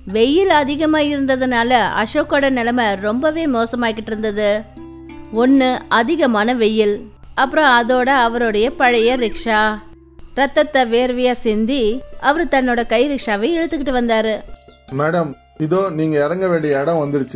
Madam இதோ நீங்க இறங்க வேண்டிய இடம் வந்துருச்சு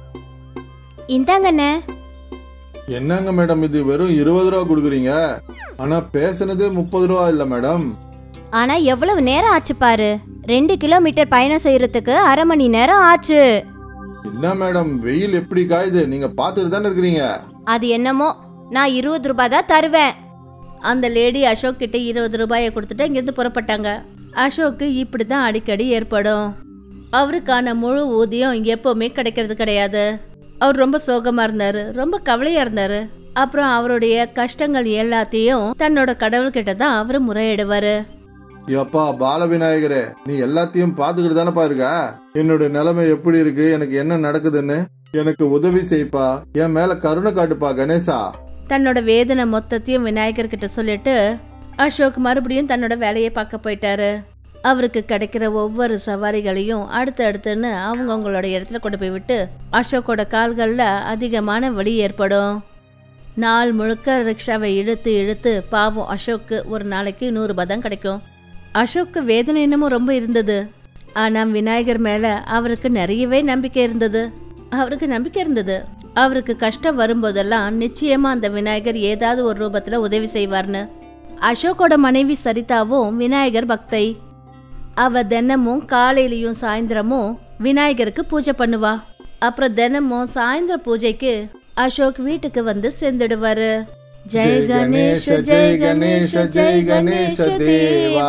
இந்தாங்கண்ணே என்னங்க மேடம் இது வெறும் இருபது ரூபா கொடுக்குறீங்க ஆனா பேசுனது முப்பது ரூபா இல்ல மேடம் ஆனா எவ்வளவு நேரம் ஆச்சு பாரு ரெண்டு கிலோமீட்டர் பயணம் செய்யறதுக்கு அரை மணி நேரம் ஆச்சு என்ன மேடம் வெயில் எப்படி காயுது நீங்க பாத்துட்டு தானே இருக்கிறீங்க அது என்னமோ நான் இருபது ரூபாய் தான் தருவேன் அந்த லேடி அசோக் கிட்ட இருபது ரூபாயை கொடுத்துட்டு இங்கேருந்து புறப்பட்டாங்க அசோக்கு இப்படி தான் அடிக்கடி ஏற்படும் அவருக்கான முழு ஊதியம் எப்பவுமே கிடைக்கிறது கிடையாது அவர் ரொம்ப சோகமா இருந்தாரு ரொம்ப கவலையா இருந்தாரு அப்புறம் அவருடைய கஷ்டங்கள் எல்லாத்தையும் தன்னோட கடவுள்கிட்ட தான் அவர் முறையிடுவாரு எப்பா பால விநாயகரே நீ எல்லாத்தையும் பாத்துக்கிட்டு தானப்பா இருக்க என்னோட நிலைமை எப்படி இருக்கு எனக்கு என்ன நடக்குதுன்னு எனக்கு உதவி செய்ப்பா என் மேல கருணை காட்டுப்பா கணேசா தன்னோட வேதனை மொத்தத்தையும் விநாயகர் கிட்ட சொல்லிட்டு அசோக் மறுபடியும் தன்னோட வேலையை பார்க்க போயிட்டாரு அவருக்கு கிடைக்கிற ஒவ்வொரு சவாரிகளையும் அடுத்து அடுத்துன்னு அவங்கவுங்களோட இடத்துல கொண்டு போய் விட்டு அசோக்கோட கால்களில் அதிகமான வலி ஏற்படும் நாள் முழுக்க ரிக்ஷாவை இழுத்து இழுத்து பாவம் அசோக்கு ஒரு நாளைக்கு நூறு ரூபாய் தான் கிடைக்கும் அசோக்கு வேதனை என்னமோ ரொம்ப இருந்தது ஆனால் விநாயகர் மேலே அவருக்கு நிறையவே நம்பிக்கை இருந்தது அவருக்கு நம்பிக்கை இருந்தது அவருக்கு கஷ்டம் வரும்போதெல்லாம் நிச்சயமா அந்த விநாயகர் ஏதாவது ஒரு ரூபத்துல உதவி செய்வார்னு அசோக்கோட மனைவி சரிதாவும் விநாயகர் பக்தை அவ தினமும் காலையிலயும் சாயந்தரமும் விநாயகருக்கு பூஜை பண்ணுவா அப்புறம் தினமும் சாயந்தர பூஜைக்கு அசோக் வீட்டுக்கு வந்து சேர்ந்துடுவாரு ஜெய் கணேஷ ஜெய் கணேஷ ஜெய் கணேஷ தேவா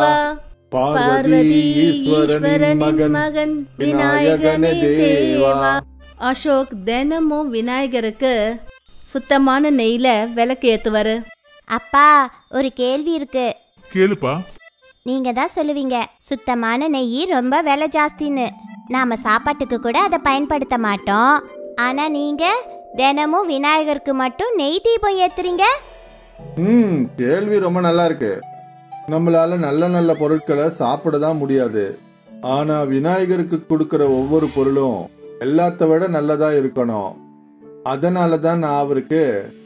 பார்வதி ஈஸ்வரனின் மகன் விநாயகனே தேவா அசோக் தினமும் விநாயகருக்கு சுத்தமான நெய்ல விளக்கு ஏத்துவாரு அப்பா ஒரு கேள்வி இருக்கு கேளுப்பா நீங்க தான் சொல்லுவீங்க சுத்தமான நெய் ரொம்ப விலை ஜாஸ்தின்னு நாம சாப்பாட்டுக்கு கூட அதை பயன்படுத்த மாட்டோம் ஆனா நீங்க தினமும் விநாயகருக்கு மட்டும் நெய் தீபம் ஏத்துறீங்க ம் கேள்வி ரொம்ப நல்லா இருக்கு நம்மளால நல்ல நல்ல பொருட்களை சாப்பிட தான் முடியாது ஆனா விநாயகருக்கு கொடுக்கிற ஒவ்வொரு பொருளும் எல்லாத்த விட நல்லதா இருக்கணும் அதனால தான் நான் அவருக்கு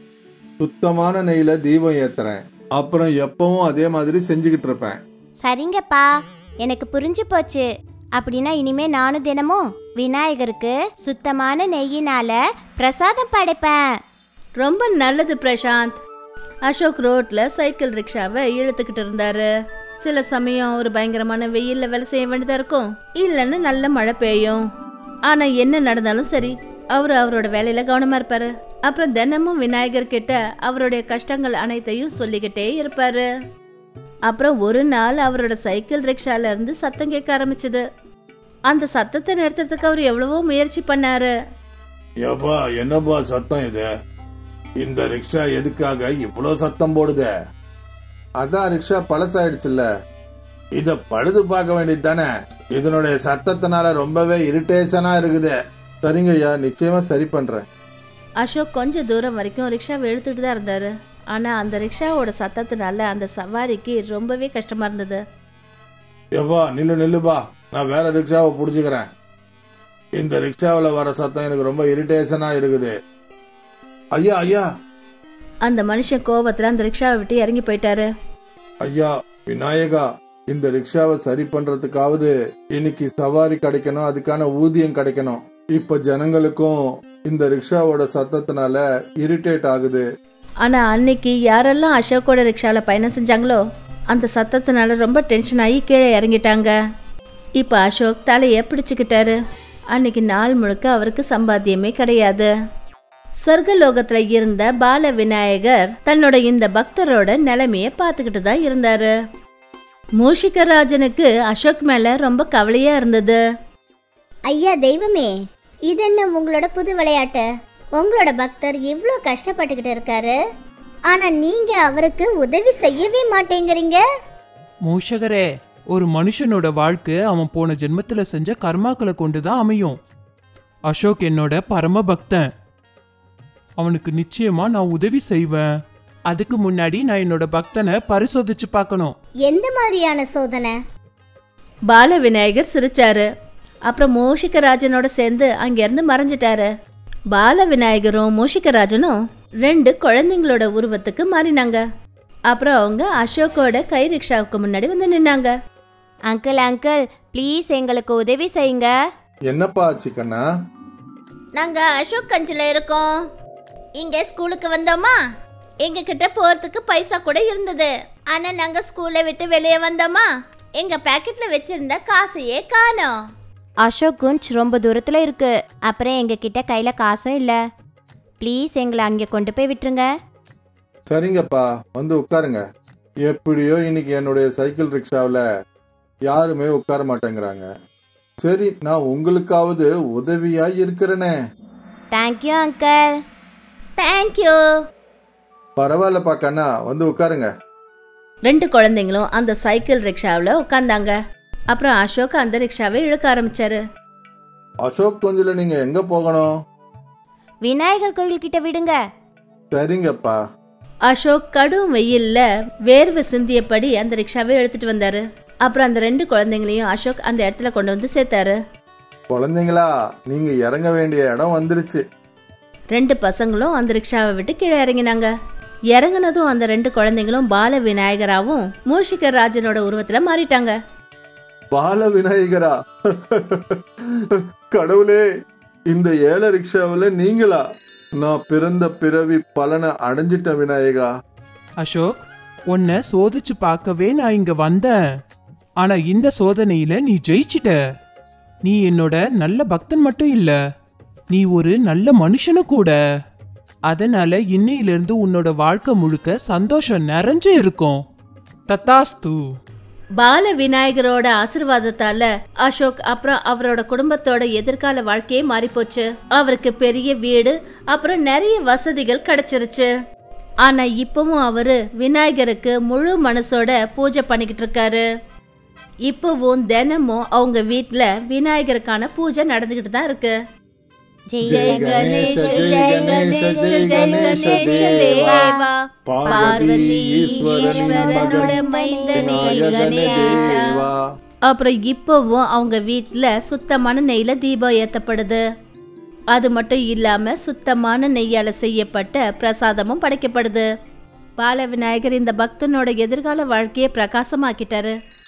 சுத்தமான நெய்ல தீபம் ஏத்துறேன் அப்புறம் எப்பவும் அதே மாதிரி செஞ்சுக்கிட்டு இருப்பேன் சரிங்கப்பா எனக்கு புரிஞ்சு போச்சு அப்படின்னா இனிமே நானும் தினமும் விநாயகருக்கு சுத்தமான நெய்யினால பிரசாதம் படைப்பேன் ரொம்ப நல்லது பிரசாந்த் அசோக் ரோட்ல சைக்கிள் ரிக்ஷாவை இழுத்துக்கிட்டு இருந்தாரு சில சமயம் ஒரு பயங்கரமான வெயில்ல வேலை செய்ய வேண்டியதா இருக்கும் இல்லைன்னு நல்ல மழை பெய்யும் ஆனா என்ன நடந்தாலும் சரி அவரு அவரோட வேலையில கவனமா இருப்பாரு அப்புறம் தினமும் விநாயகர் கிட்ட அவருடைய கஷ்டங்கள் அனைத்தையும் சொல்லிக்கிட்டே இருப்பாரு அப்புறம் ஒரு நாள் அவரோட சைக்கிள் ரிக்ஷால இருந்து சத்தம் கேட்க ஆரம்பிச்சது அந்த சத்தத்தை நிறுத்துறதுக்கு அவர் எவ்வளவோ முயற்சி பண்ணாரு ஏப்பா என்னப்பா சத்தம் இது இந்த ரிக்ஷா எதுக்காக இவ்வளோ சத்தம் போடுதே அதான் ரிக்ஷா பழசாயிடுச்சுல்ல இத பழுது பார்க்க வேண்டியது தானே இதனுடைய சத்தத்தினால ரொம்பவே இரிட்டேஷனா இருக்குது சரிங்க ஐயா நிச்சயமா சரி பண்றேன் அசோக் கொஞ்ச தூரம் வரைக்கும் ரிக்ஷாவை இழுத்துட்டு தான் இருந்தாரு ஆனா அந்த ரிக்ஷாவோட சத்தத்தினால அந்த சவாரிக்கு ரொம்பவே கஷ்டமா இருந்தது ஏப்பா நில்லு நில்லுப்பா நான் வேற ரிக்ஷாவை புடிச்சுக்கிறேன் இந்த ரிக்ஷாவில் வர சத்தம் எனக்கு ரொம்ப இரிட்டேஷனா இருக்குது ஐயா ஐயா அந்த மனுஷன் கோபத்துல அந்த ரிக்ஷாவை விட்டு இறங்கி போயிட்டாரு ஐயா விநாயகா இந்த ரிக்ஷாவை சரி பண்றதுக்காவது இன்னைக்கு சவாரி கிடைக்கணும் அதுக்கான ஊதியம் கிடைக்கணும் இப்ப ஜனங்களுக்கும் இந்த ரிக்ஷாவோட சத்தத்தினால இரிட்டேட் ஆகுது ஆனா அன்னைக்கு யாரெல்லாம் அசோக்கோட ரிக்ஷால பயணம் செஞ்சாங்களோ அந்த சத்தத்தினால ரொம்ப டென்ஷன் ஆகி கீழே இறங்கிட்டாங்க இப்போ அசோக் தலையை பிடிச்சுக்கிட்டாரு அன்னைக்கு நாள் முழுக்க அவருக்கு சம்பாத்தியமே கிடையாது சொர்க்கலோகத்துல இருந்த பால விநாயகர் தன்னோட இந்த பக்தரோட நிலைமைய பார்த்துக்கிட்டு தான் இருந்தாரு மூஷிகராஜனுக்கு அசோக் மேல ரொம்ப கவலையா இருந்தது ஐயா தெய்வமே இது என்ன உங்களோட புது விளையாட்டு உங்களோட பக்தர் இவ்வளோ கஷ்டப்பட்டுக்கிட்டு இருக்காரு ஆனா நீங்க அவருக்கு உதவி செய்யவே மாட்டேங்கிறீங்க மூஷகரே ஒரு மனுஷனோட வாழ்க்கை அவன் போன ஜென்மத்துல செஞ்ச கர்மாக்களை கொண்டு தான் அமையும் அசோக் என்னோட பரம பக்தன் அவனுக்கு நிச்சயமா நான் உதவி செய்வேன் அதுக்கு முன்னாடி நான் என்னோட பக்தனை பரிசோதிச்சு பார்க்கணும் எந்த மாதிரியான சோதனை பால விநாயகர் சிரிச்சாரு அப்புறம் மூஷிகராஜனோட சேர்ந்து அங்கேருந்து மறைஞ்சிட்டாரு பால விநாயகரும் மூஷிகராஜனும் ரெண்டு குழந்தைங்களோட உருவத்துக்கு மாறினாங்க அப்புறம் அவங்க அசோக்கோட கை ரிக்ஷாவுக்கு முன்னாடி வந்து நின்னாங்க அங்கிள் அங்கிள் ப்ளீஸ் எங்களுக்கு உதவி செய்யுங்க என்னப்பா ஆச்சு கண்ணா நாங்க அசோக் கஞ்சில இருக்கோம் இங்க ஸ்கூலுக்கு வந்தோமா எங்க கிட்ட போறதுக்கு பைசா கூட இருந்தது ஆனா நாங்க ஸ்கூலை விட்டு வெளியே வந்தோமா எங்க பாக்கெட்ல வச்சிருந்த காசையே காணோம் அசோக் குஞ்ச் ரொம்ப தூரத்தில் இருக்கு அப்புறம் எங்ககிட்ட கையில் காசும் இல்லை ப்ளீஸ் எங்களை அங்கே கொண்டு போய் விட்டுருங்க சரிங்கப்பா வந்து உட்காருங்க எப்படியோ இன்னைக்கு என்னுடைய சைக்கிள் ரிக்ஷாவில் யாருமே உட்கார மாட்டேங்கிறாங்க சரி நான் உங்களுக்காவது உதவியா இருக்கிறேனே தேங்க்யூ அங்கிள் தேங்க்யூ பரவாயில்லப்பா கண்ணா வந்து உட்காருங்க ரெண்டு குழந்தைங்களும் அந்த சைக்கிள் ரிக்ஷாவில் உட்காந்தாங்க அப்புறம் அசோக் அந்த ரிக்ஷாவை இழுக்க ஆரம்பிச்சாரு அசோக் கொஞ்சில் நீங்க எங்க போகணும் விநாயகர் கோயில்கிட்ட விடுங்க சரிங்கப்பா அசோக் கடும் வெயில்ல வேர்வை சிந்தியபடி அந்த ரிக்ஷாவை எடுத்துட்டு வந்தாரு அப்புறம் அந்த ரெண்டு குழந்தைங்களையும் அசோக் அந்த இடத்துல கொண்டு வந்து சேர்த்தாரு குழந்தைங்களா நீங்க இறங்க வேண்டிய இடம் வந்துருச்சு ரெண்டு பசங்களும் அந்த ரிக்ஷாவை விட்டு கீழே இறங்கினாங்க இறங்குனதும் அந்த ரெண்டு குழந்தைங்களும் பால விநாயகராவும் மூஷிகர் ராஜனோட உருவத்துல மாறிட்டாங்க பால விநாயகரா கடவுளே இந்த ஏழை ரிக்ஷாவில் நீங்களா நான் பிறந்த பிறவி பலனை அடைஞ்சிட்டேன் விநாயகா அசோக் உன்னை சோதிச்சு பார்க்கவே நான் இங்க வந்தேன் ஆனா இந்த சோதனையில நீ ஜெயிச்சிட்ட நீ என்னோட நல்ல பக்தன் மட்டும் இல்ல நீ ஒரு நல்ல மனுஷனும் கூட அதனால இன்னையிலிருந்து உன்னோட வாழ்க்கை முழுக்க சந்தோஷம் நிறைஞ்சு இருக்கும் தத்தாஸ்து பால விநாயகரோட ஆசிர்வாதத்தால அசோக் அப்புறம் அவரோட குடும்பத்தோட எதிர்கால வாழ்க்கையே மாறிப்போச்சு அவருக்கு பெரிய வீடு அப்புறம் நிறைய வசதிகள் கிடைச்சிருச்சு ஆனா இப்பவும் அவரு விநாயகருக்கு முழு மனசோட பூஜை பண்ணிக்கிட்டு இருக்காரு இப்பவும் தினமும் அவங்க வீட்ல விநாயகருக்கான பூஜை நடந்துகிட்டு தான் இருக்கு ஜெய கணேஷ, ஜெய கணேஷ, ஜெய கணேஷ தேவா. பார்வதி ஈஸ்வரனின் மகன் மைந்தனே விநாயகனே தேவா அப்புறம் இப்போவும் அவங்க வீட்டில் சுத்தமான நெய்யில் தீபம் ஏற்றப்படுது அது மட்டும் இல்லாமல் சுத்தமான நெய்யால் செய்யப்பட்ட பிரசாதமும் படைக்கப்படுது பால விநாயகர் இந்த பக்தனோட எதிர்கால வாழ்க்கையை பிரகாசமாக்கிட்டாரு